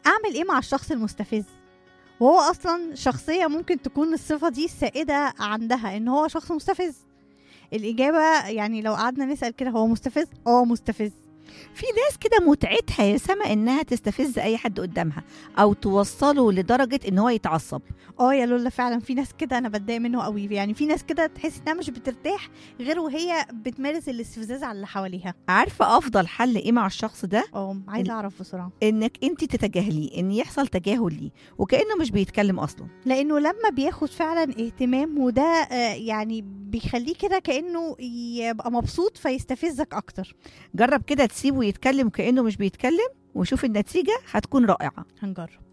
اعمل ايه مع الشخص المستفز وهو اصلا شخصيه ممكن تكون الصفه دي السائده عندها ان هو شخص مستفز الاجابه يعني لو قعدنا نسال كده هو مستفز اه مستفز في ناس كده متعتها يا سما انها تستفز اي حد قدامها او توصله لدرجه ان هو يتعصب اه يا لولا فعلا في ناس كده انا بتضايق منه قوي يعني في ناس كده تحس انها مش بترتاح غير وهي بتمارس الاستفزاز على اللي حواليها عارفه افضل حل ايه مع الشخص ده اه عايزه اعرف بسرعه انك انت تتجاهليه ان يحصل تجاهل ليه وكانه مش بيتكلم اصلا لانه لما بياخد فعلا اهتمام وده آه، يعني بيخليه كده كانه يبقى مبسوط فيستفزك اكتر جرب كده تسيبه يتكلم كانه مش بيتكلم وشوف النتيجه هتكون رائعه هنجرب